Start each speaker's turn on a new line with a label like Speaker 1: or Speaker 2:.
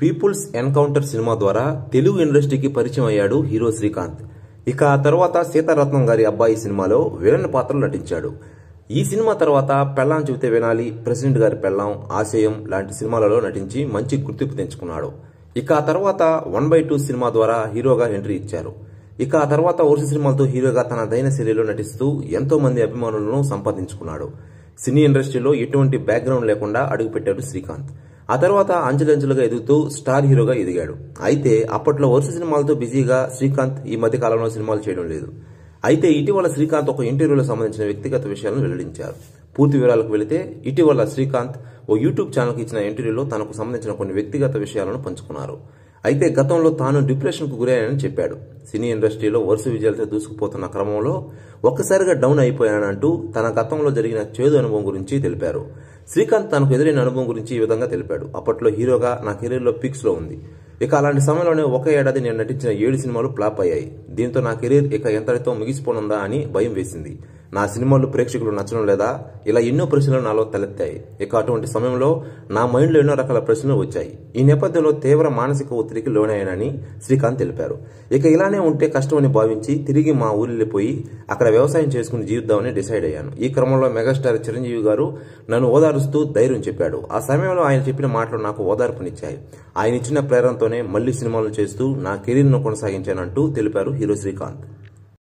Speaker 1: peoples encounter cinema ద్వారా తెలుగు ఇండస్ట్రీకి పరిచయం అయ్యాడు హీరో శ్రీకాంత్ ఇక ఆ తర్వాత సీతారత్నం గారి అబ్బాయి సినిమాలో విలన్ పాత్రలో నటించాడు ఈ సినిమా తర్వాత పెళ్ళాం చెబితే వినాలి ప్రెసిడెంట్ గారి పెళ్ళాం ఆశయం లాంటి సినిమాలలో నటించి మంచి గుర్తింపు తెచ్చుకున్నాడు ఇక ఆ తర్వాత వన్ బై టూ సినిమా ద్వారా హీరోగా ఎంట్రీ ఇచ్చారు ఇక ఆ తర్వాత వరుస సినిమాలతో హీరోగా తన దైన శైలిలో నటిస్తూ ఎంతో మంది అభిమానులను సంపాదించుకున్నాడు సినీ ఇండస్ట్రీలో ఎటువంటి బ్యాక్గ్రౌండ్ లేకుండా అడుగుపెట్టాడు శ్రీకాంత్ ఆ తర్వాత అంచెలంచెలుగా ఎదుగుతూ స్టార్ హీరోగా ఎదిగాడు అయితే అప్పట్లో వరుస సినిమాలతో బిజీగా శ్రీకాంత్ ఈ మధ్య కాలంలో సినిమాలు చేయడం లేదు అయితే ఇటీవల శ్రీకాంత్ ఒక ఇంటర్వ్యూలో సంబంధించిన వ్యక్తిగత విషయాలను వెల్లడించారు పూర్తి వివరాలకు వెళితే ఇటీవల శ్రీకాంత్ ఓ యూట్యూబ్ ఛానల్కి ఇచ్చిన ఇంటర్వ్యూలో తనకు సంబంధించిన కొన్ని వ్యక్తిగత విషయాలను పంచుకున్నారు అయితే గతంలో తాను డిప్రెషన్కు గురయ్యానని చెప్పాడు సినీ ఇండస్ట్రీలో వరుస విజయాలతో దూసుకుపోతున్న క్రమంలో ఒక్కసారిగా డౌన్ అయిపోయానంటూ తన గతంలో జరిగిన చేదు అనుభవం గురించి తెలిపారు శ్రీకాంత్ తనకు ఎదురైన అనుభవం గురించి ఈ విధంగా తెలిపాడు అప్పట్లో హీరోగా నా కెరీర్లో పిక్స్ లో ఉంది ఇక అలాంటి సమయంలోనే ఒక ఏడాది నేను నటించిన ఏడు సినిమాలు ఫ్లాప్ అయ్యాయి దీంతో నా కెరీర్ ఇక ఎంతటితో ముగిసిపోనుందా అని భయం వేసింది నా సినిమాలు ప్రేక్షకులు నచ్చడం లేదా ఇలా ఎన్నో ప్రశ్నలు నాలో తలెత్తాయి ఇక అటువంటి సమయంలో నా మైండ్లో ఎన్నో రకాల ప్రశ్నలు వచ్చాయి ఈ నేపథ్యంలో తీవ్ర మానసిక ఒత్తిడికి లోనయ్యానని శ్రీకాంత్ తెలిపారు ఇక ఇలానే ఉంటే కష్టమని భావించి తిరిగి మా ఊరు వెళ్ళిపోయి అక్కడ వ్యవసాయం చేసుకుని జీవిద్దామని డిసైడ్ అయ్యాను ఈ క్రమంలో మెగాస్టార్ చిరంజీవి గారు నన్ను ఓదారుస్తూ ధైర్యం చెప్పాడు ఆ సమయంలో ఆయన చెప్పిన మాటలు నాకు ఓదార్పునిచ్చాయి ఆయన ఇచ్చిన ప్రేరణతోనే మళ్లీ సినిమాలు చేస్తూ నా కెరీర్ను కొనసాగించానంటూ తెలిపారు హీరో శ్రీకాంత్